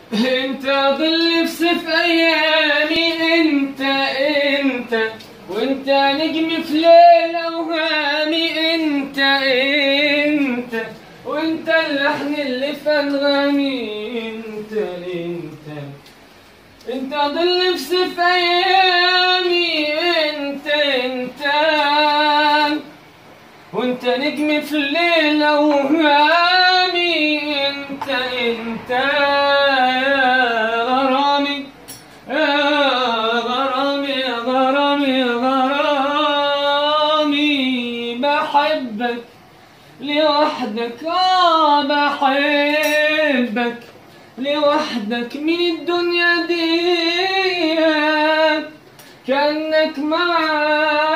انت ظل في سيف ايامي انت انت وانت نجم في ليل اوهامي انت انت وانت اللحن اللي في انغامي انت انت انت ظل في سيف ايامي انت انت وانت نجم في الليل اوهامي انت انت يا غرامي يا غرامي يا غرامي يا غرامي بحبك لوحدك اه بحبك لوحدك من الدنيا دي كأنك معايا